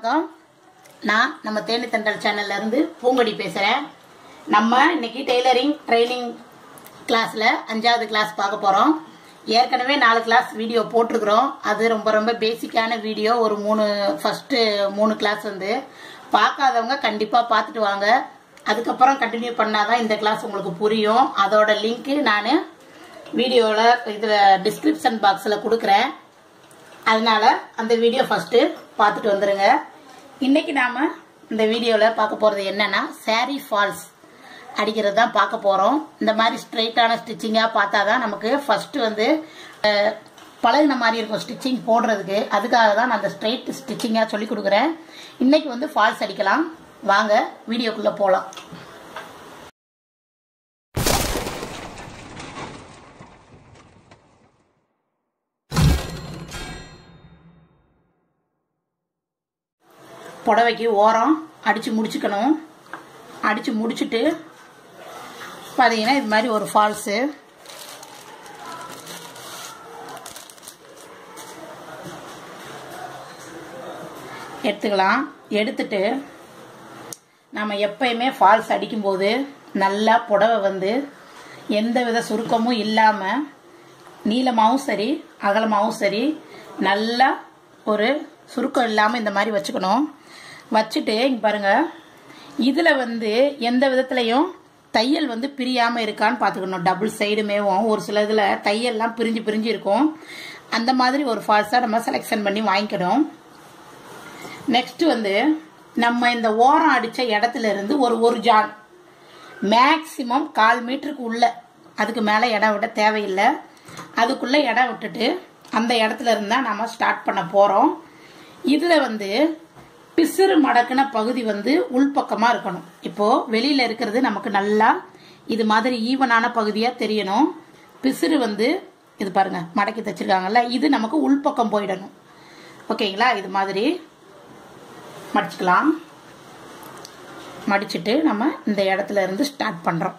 வணக்கம் நான் நம்ம தேனி தண்டல் சேனல்ல இருந்து பூங்கொடி பேசுகிறேன் நம்ம இன்னைக்கு டெய்லரிங் ட்ரைனிங் கிளாஸில் அஞ்சாவது கிளாஸ் பார்க்க போகிறோம் ஏற்கனவே நாலு கிளாஸ் வீடியோ போட்டிருக்கிறோம் அது ரொம்ப ரொம்ப பேசிக்கான வீடியோ ஒரு மூணு ஃபஸ்ட்டு மூணு கிளாஸ் வந்து பார்க்காதவங்க கண்டிப்பாக பார்த்துட்டு வாங்க அதுக்கப்புறம் கண்டினியூ பண்ணாதான் இந்த கிளாஸ் உங்களுக்கு புரியும் அதோட லிங்க்கு நான் வீடியோவில் இதில் டிஸ்கிரிப்ஷன் பாக்ஸில் கொடுக்குறேன் அதனால அந்த வீடியோ ஃபர்ஸ்ட் பார்த்துட்டு வந்துருங்க இன்னைக்கு நாம இந்த வீடியோவில் பார்க்க போறது என்னன்னா saree ஃபால்ஸ் அடிக்கிறது தான் பார்க்க போறோம் இந்த மாதிரி ஸ்ட்ரைட்டான ஸ்டிச்சிங்காக பார்த்தா தான் நமக்கு ஃபர்ஸ்ட் வந்து அஹ், பழகுன மாதிரி இருக்கும் ஸ்டிச்சிங் போடுறதுக்கு அதுக்காக தான் நான் அந்த ஸ்ட்ரைட் ஸ்டிச்சிங்காக சொல்லி கொடுக்குறேன் இன்னைக்கு வந்து ஃபால்ஸ் அடிக்கலாம் வாங்க வீடியோக்குள்ளே போகலாம் புடவைக்கு ஓரம் அடித்து முடிச்சுக்கணும் அடித்து முடிச்சுட்டு பார்த்தீங்கன்னா இது மாதிரி ஒரு ஃபால்ஸு எடுத்துக்கலாம் எடுத்துட்டு நம்ம எப்பயுமே ஃபால்ஸ் அடிக்கும்போது நல்லா புடவை வந்து எந்த வித சுருக்கமும் இல்லாமல் நீளமாகவும் சரி அகலமாகவும் சரி நல்லா ஒரு சுருக்கம் இல்லாமல் இந்த மாதிரி வச்சுக்கணும் வச்சுட்டு இங்க பாருங்க இதில் வந்து எந்த விதத்துலையும் தையல் வந்து பிரியாமல் இருக்கான்னு பார்த்துக்கணும் டபுள் சைடுமேவும் ஒரு சில இதில் தையல்லாம் பிரிஞ்சு பிரிஞ்சு இருக்கும் அந்த மாதிரி ஒரு ஃபால்ஸாக நம்ம செலெக்ஷன் பண்ணி வாங்கிக்கணும் நெக்ஸ்ட் வந்து நம்ம இந்த ஓரம் அடித்த இடத்துல இருந்து ஒரு ஒரு ஜான் மேக்சிமம் கால் மீட்டருக்கு உள்ள அதுக்கு மேலே இடம் விட தேவையில்லை அதுக்குள்ளே இடம் விட்டுட்டு அந்த இடத்துல இருந்தா நம்ம ஸ்டார்ட் பண்ண போகிறோம் இதில் வந்து பிசிறு மடக்குன பகுதி வந்து உள்பக்கமாக இருக்கணும் இப்போது வெளியில் இருக்கிறது நமக்கு நல்லா இது மாதிரி ஈவனான பகுதியாக தெரியணும் பிசிறு வந்து இது பாருங்க மடக்கி தச்சிருக்காங்கல்ல இது நமக்கு உள்பக்கம் போயிடணும் ஓகேங்களா இது மாதிரி மடிச்சுக்கலாம் மடிச்சுட்டு நம்ம இந்த இடத்துல இருந்து ஸ்டார்ட் பண்ணுறோம்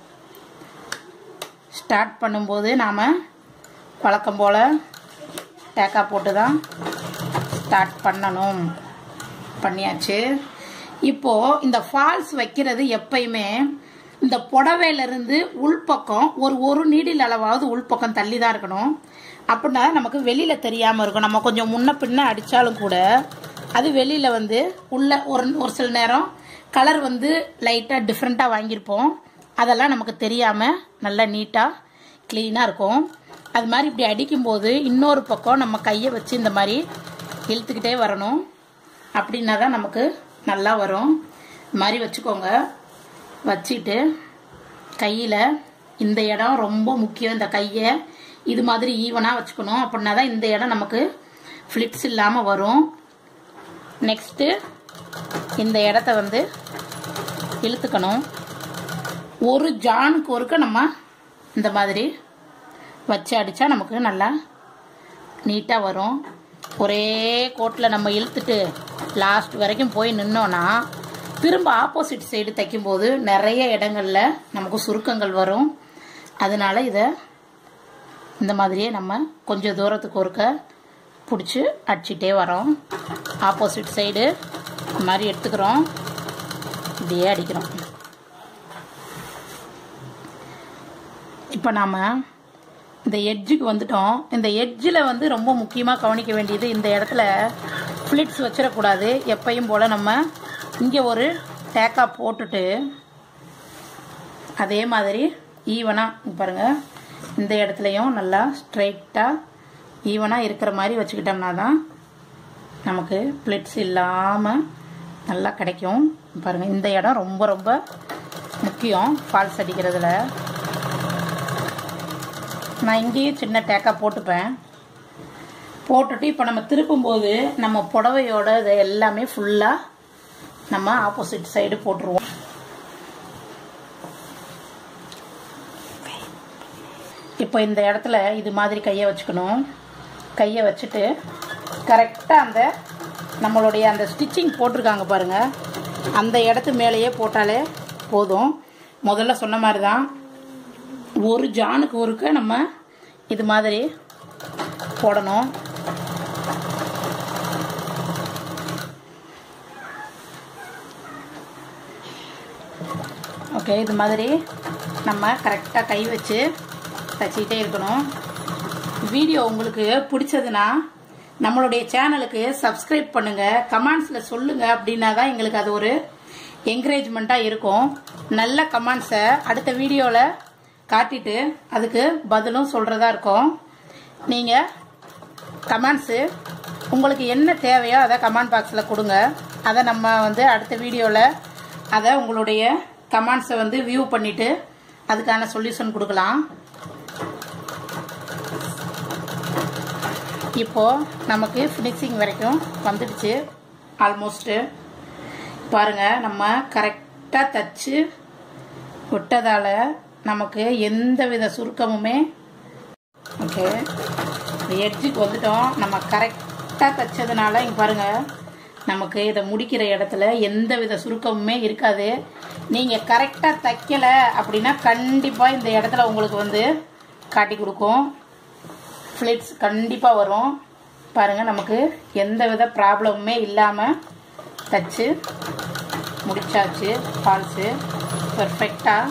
ஸ்டார்ட் பண்ணும்போது நாம் வழக்கம் போல் டேக்கா போட்டு தான் ஸ்டார்ட் பண்ணணும் பண்ணியாச்சு இப்போது இந்த ஃபால்ஸ் வைக்கிறது எப்பயுமே இந்த புடவையிலிருந்து உள்பக்கம் ஒரு ஒரு நீடில் அளவாவது உள்பக்கம் தள்ளி தான் இருக்கணும் அப்படின்னா நமக்கு வெளியில் தெரியாமல் இருக்கும் நம்ம கொஞ்சம் முன்ன பின்ன அடித்தாலும் கூட அது வெளியில் வந்து உள்ள ஒரு ஒரு சில நேரம் கலர் வந்து லைட்டாக டிஃப்ரெண்ட்டாக வாங்கியிருப்போம் அதெல்லாம் நமக்கு தெரியாமல் நல்லா நீட்டாக க்ளீனாக இருக்கும் அது மாதிரி இப்படி அடிக்கும்போது இன்னொரு பக்கம் நம்ம கையை வச்சு இந்த மாதிரி இழுத்துக்கிட்டே வரணும் அப்படின்னா தான் நமக்கு நல்லா வரும் இது மாதிரி வச்சுக்கோங்க வச்சுட்டு கையில் இந்த இடம் ரொம்ப முக்கியம் இந்த கையை இது மாதிரி ஈவனாக வச்சுக்கணும் அப்படின்னா தான் இந்த இடம் நமக்கு ஃப்ளிப்ஸ் இல்லாமல் வரும் நெக்ஸ்ட்டு இந்த இடத்த வந்து இழுத்துக்கணும் ஒரு ஜானுக்கு ஒருக்க நம்ம இந்த மாதிரி வச்சு அடித்தா நமக்கு நல்லா நீட்டாக வரும் ஒரே கோட்டில் நம்ம இழுத்துட்டு லாஸ்ட் வரைக்கும் போய் நின்னோன்னா திரும்ப ஆப்போசிட் சைடு தைக்கும்போது நிறைய இடங்களில் நமக்கு சுருக்கங்கள் வரும் அதனால இதை இந்த மாதிரியே நம்ம கொஞ்சம் தூரத்துக்கு ஒருக்க பிடிச்சி அடிச்சிட்டே வரோம் ஆப்போசிட் சைடு இந்த மாதிரி எடுத்துக்கிறோம் இப்படியே அடிக்கிறோம் இப்போ நாம் இந்த எட்ஜுக்கு வந்துட்டோம் இந்த எட்ஜில் வந்து ரொம்ப முக்கியமாக கவனிக்க வேண்டியது இந்த இடத்துல ஃப்ளிட்ஸ் வச்சிடக்கூடாது எப்பயும் போல் நம்ம இங்கே ஒரு டேக்கா போட்டுட்டு அதே மாதிரி ஈவனாக பாருங்கள் இந்த இடத்துலையும் நல்லா ஸ்ட்ரைட்டாக ஈவனாக இருக்கிற மாதிரி வச்சுக்கிட்டோம்னா தான் நமக்கு பிளிட்ஸ் இல்லாமல் நல்லா கிடைக்கும் பாருங்கள் இந்த இடம் ரொம்ப ரொம்ப முக்கியம் ஃபால்ஸ் அடிக்கிறதுல நான் இங்கேயும் சின்ன டேக்கா போட்டுப்பேன் போட்டுட்டு இப்போ நம்ம திருப்பும்போது நம்ம புடவையோட இது எல்லாமே ஃபுல்லாக நம்ம ஆப்போசிட் சைடு போட்டுருவோம் இப்போ இந்த இடத்துல இது மாதிரி கையை வச்சுக்கணும் கையை வச்சுட்டு கரெக்டாக அந்த நம்மளுடைய அந்த ஸ்டிச்சிங் போட்டிருக்காங்க பாருங்கள் அந்த இடத்து மேலேயே போட்டாலே போதும் முதல்ல சொன்ன மாதிரி தான் ஒரு ஜானுக்கு ஒருக்க நம்ம இது மாதிரி போடணும் ஓகே இது மாதிரி நம்ம கரெக்டாக கை வச்சு தச்சிக்கிட்டே இருக்கணும் வீடியோ உங்களுக்கு பிடிச்சதுன்னா நம்மளுடைய சேனலுக்கு சப்ஸ்கிரைப் பண்ணுங்க கமெண்ட்ஸ்ல சொல்லுங்க அப்படின்னா தான் எங்களுக்கு அது ஒரு என்கரேஜ்மெண்ட்டாக இருக்கும் நல்ல கமெண்ட்ஸை அடுத்த வீடியோவில் காட்டிட்டு அதுக்கு பதிலும் சொல்கிறதா இருக்கும் நீங்கள் கமெண்ட்ஸு உங்களுக்கு என்ன தேவையோ அதை கமெண்ட் பாக்ஸில் கொடுங்க அதை நம்ம வந்து அடுத்த வீடியோவில் அதை உங்களுடைய கமெண்ட்ஸை வந்து வியூ பண்ணிவிட்டு அதுக்கான சொல்யூஷன் கொடுக்கலாம் இப்போது நமக்கு ஃபினிஷிங் வரைக்கும் வந்துடுச்சு ஆல்மோஸ்ட்டு பாருங்கள் நம்ம கரெக்டாக தச்சு விட்டதால் நமக்கு எந்த வித சுருக்கமுமே ஓகே எட்ஜுக்கு வந்துட்டோம் நம்ம கரெக்டாக தைச்சதுனால இங்கே பாருங்கள் நமக்கு இதை முடிக்கிற இடத்துல எந்த வித சுருக்கமுமே இருக்காது நீங்கள் கரெக்டாக தைக்கலை அப்படின்னா கண்டிப்பாக இந்த இடத்துல உங்களுக்கு வந்து காட்டி கொடுக்கும் ஃப்ளிட்ஸ் கண்டிப்பாக வரும் பாருங்கள் நமக்கு எந்த வித ப்ராப்ளமுமே இல்லாமல் தச்சு முடிச்சாச்சு ஃபால்ஸு பர்ஃபெக்டாக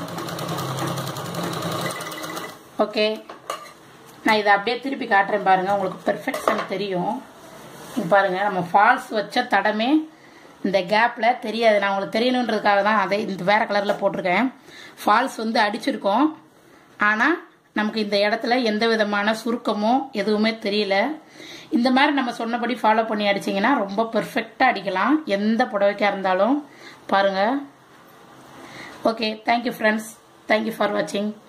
ஓகே நான் இதை அப்படியே திருப்பி காட்டுறேன் பாருங்கள் உங்களுக்கு பெர்ஃபெக்ஷன் தெரியும் இங்கே பாருங்கள் நம்ம ஃபால்ஸ் வச்ச தடமே இந்த கேப்பில் தெரியாது நான் உங்களுக்கு தெரியணுன்றதுக்காக தான் அதை இந்த வேறு கலரில் போட்டிருக்கேன் ஃபால்ஸ் வந்து அடிச்சிருக்கோம் ஆனால் நமக்கு இந்த இடத்துல எந்த விதமான சுருக்கமோ எதுவுமே தெரியல இந்த மாதிரி நம்ம சொன்னபடி ஃபாலோ பண்ணி அடிச்சிங்கன்னா ரொம்ப பெர்ஃபெக்டாக அடிக்கலாம் எந்த புடவைக்காக இருந்தாலும் பாருங்கள் okay thank you friends thank you for வாட்சிங்